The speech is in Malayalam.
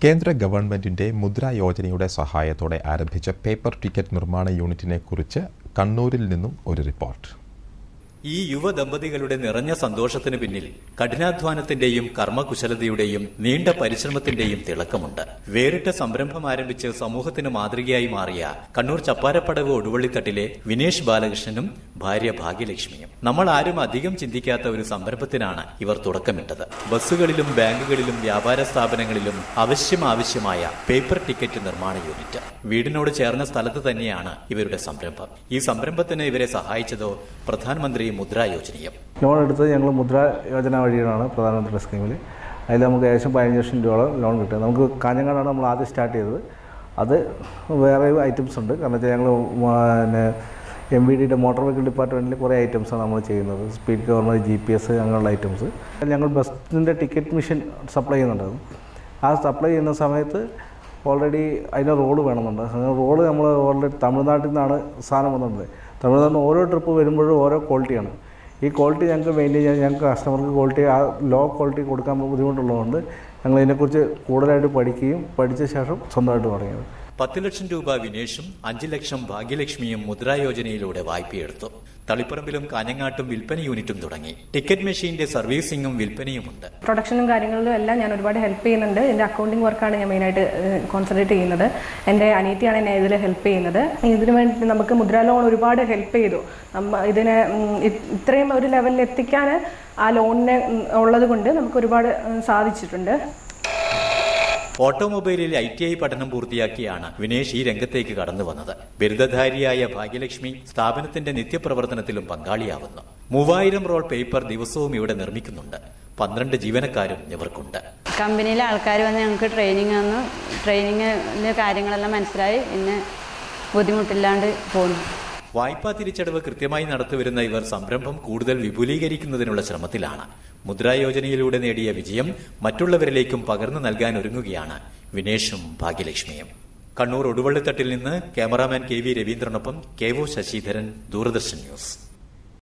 കേന്ദ്ര ഗവൺമെന്റിന്റെ മുദ്ര യോജനയുടെ സഹായത്തോടെ ആരംഭിച്ച പേപ്പർ ടിക്കറ്റ് നിർമ്മാണ യൂണിറ്റിനെ കുറിച്ച് കണ്ണൂരിൽ നിന്നും ഒരു റിപ്പോർട്ട് ഈ യുവദമ്പതികളുടെ നിറഞ്ഞ സന്തോഷത്തിന് പിന്നിൽ കഠിനാധ്വാനത്തിന്റെയും കർമ്മകുശലതയുടെയും നീണ്ട പരിശ്രമത്തിന്റെയും തിളക്കമുണ്ട് വേറിട്ട സംരംഭം ആരംഭിച്ച് സമൂഹത്തിന് മാതൃകയായി മാറിയ കണ്ണൂർ ചപ്പാരപ്പടവ് ഒടുവള്ളിത്തട്ടിലെ വിനേഷ് ബാലകൃഷ്ണനും ഭാര്യ ഭാഗ്യലക്ഷ്മിയും നമ്മൾ ആരും അധികം ചിന്തിക്കാത്ത ഒരു സംരംഭത്തിനാണ് ഇവർ തുടക്കമിട്ടത് ബസ്സുകളിലും ബാങ്കുകളിലും വ്യാപാര സ്ഥാപനങ്ങളിലും അവശ്യം ആവശ്യമായ പേപ്പർ ടിക്കറ്റ് നിർമ്മാണ യൂണിറ്റ് വീടിനോട് ചേർന്ന സ്ഥലത്ത് തന്നെയാണ് ഇവരുടെ സംരംഭം ഈ സംരംഭത്തിന് ഇവരെ സഹായിച്ചതോ പ്രധാനമന്ത്രി മുദ്രാ യോജനയും ലോൺ എടുത്തത് ഞങ്ങൾ മുദ്ര യോജന വഴിയാണ് പ്രധാനമന്ത്രി സ്കീമിൽ അതിൽ നമുക്ക് ഏകദേശം പതിനഞ്ച് ലക്ഷം രൂപ ലോൺ കിട്ടുക നമുക്ക് കാഞ്ഞങ്ങാടാണ് നമ്മൾ ആദ്യം സ്റ്റാർട്ട് ചെയ്തത് അത് വേറെ ഐറ്റംസ് ഉണ്ട് കാരണം വെച്ചാൽ ഞങ്ങൾ പിന്നെ എം വി ഡിയുടെ മോട്ടോർ വെഹിക്കിൾ ഡിപ്പാർട്ട്മെൻറ്റിൽ കുറേ ഐറ്റംസാണ് നമ്മൾ ചെയ്യുന്നത് speed governor G P S അങ്ങനെയുള്ള ഐറ്റംസ് ഞങ്ങൾ ബസ്സിൻ്റെ ടിക്കറ്റ് മെഷീൻ സപ്ലൈ ചെയ്യുന്നുണ്ടായിരുന്നു ആ സപ്ലൈ ചെയ്യുന്ന സമയത്ത് ഓൾറെഡി അതിന് റോഡ് വേണമെന്നുണ്ട് അങ്ങനെ റോഡ് നമ്മൾ ഓൾറെഡി തമിഴ്നാട്ടിൽ നിന്നാണ് സാധനം വന്നിട്ടുണ്ട് തമിഴ്നാട്ടിൽ നിന്ന് ഓരോ ട്രിപ്പ് വരുമ്പോഴും ഓരോ ക്വാളിറ്റിയാണ് ഈ ക്വാളിറ്റി ഞങ്ങൾക്ക് മെയിൻറ്റെയിൻ ചെയ്യാൻ ഞങ്ങൾക്ക് കസ്റ്റമർക്ക് ക്വാളിറ്റി ആ ലോ ക്വാളിറ്റി കൊടുക്കാൻ ബുദ്ധിമുട്ടുള്ളതുകൊണ്ട് ഞങ്ങൾ ഇതിനെക്കുറിച്ച് കൂടുതലായിട്ട് പഠിക്കുകയും പഠിച്ച ശേഷം സ്വന്തമായിട്ട് തുടങ്ങിയത് പത്ത് ലക്ഷം രൂപ വിനേഷും അഞ്ച് ലക്ഷം ഭാഗ്യലക്ഷ്മിയും മുദ്രാ യോജനയിലൂടെ വായ്പയെടുത്തു തളിപ്പറമ്പിലും കാഞ്ഞങ്ങാട്ടും വിൽപ്പന യൂണിറ്റും തുടങ്ങി ടിക്കറ്റ് മെഷീന്റെ സർവീസിംഗും വിൽപ്പനയുമുണ്ട് പ്രൊഡക്ഷനും കാര്യങ്ങളിലും എല്ലാം ഞാൻ ഒരുപാട് ഹെൽപ്പ് ചെയ്യുന്നുണ്ട് എൻ്റെ അക്കൗണ്ടിങ് വർക്കാണ് ഞാൻ മെയിനായിട്ട് കോൺസെൻട്രേറ്റ് ചെയ്യുന്നത് എൻ്റെ അനിയത്തിയാണ് എന്നെ ഇതിൽ ഹെൽപ്പ് ചെയ്യുന്നത് ഇതിനു വേണ്ടി നമുക്ക് മുദ്രാ ലോൺ ഒരുപാട് ഹെൽപ്പ് ചെയ്തു നമ്മ ഇതിനെ ഉം, ഇ- ഇത്രയും ഒരു ലെവലിൽ എത്തിക്കാൻ ആ ലോണിന് ഉള്ളത് കൊണ്ട് നമുക്ക് ഒരുപാട് ഉം, സാധിച്ചിട്ടുണ്ട് ഓട്ടോമൊബൈലിൽ ഐ ടി ഐ പഠനം പൂർത്തിയാക്കിയാണ് വിനേഷ് ഈ രംഗത്തേക്ക് കടന്നു വന്നത് ബിരുദധാരിയായ ഭാഗ്യലക്ഷ്മി സ്ഥാപനത്തിന്റെ നിത്യപ്രവർത്തനത്തിലും പങ്കാളിയാവുന്നു മൂവായിരം റോൾ പേപ്പർ ദിവസവും ഇവിടെ നിർമ്മിക്കുന്നുണ്ട് പന്ത്രണ്ട് ജീവനക്കാരും ഇവർക്കുണ്ട് കമ്പനിയിലെ ആൾക്കാർ വന്ന് ഞങ്ങൾക്ക് ട്രെയിനിങ് തന്നു ട്രെയിനിങ്ങിൻ്റെ കാര്യങ്ങളെല്ലാം മനസ്സിലായി പിന്നെ ബുദ്ധിമുട്ടില്ലാണ്ട് പോകുന്നു വായ്പാ തിരിച്ചടവ് കൃത്യമായി നടത്തിവരുന്ന ഇവർ സംരംഭം കൂടുതൽ വിപുലീകരിക്കുന്നതിനുള്ള ശ്രമത്തിലാണ് മുദ്രാ യോജനയിലൂടെ നേടിയ വിജയം മറ്റുള്ളവരിലേക്കും പകർന്നു നൽകാൻ ഒരുങ്ങുകയാണ് വിനേഷും ഭാഗ്യലക്ഷ്മിയും കണ്ണൂർ ഒടുവള്ളിത്തട്ടിൽ നിന്ന് ക്യാമറാമാൻ കെ വി രവീന്ദ്രനൊപ്പം K O Sasidharan Doordarshan news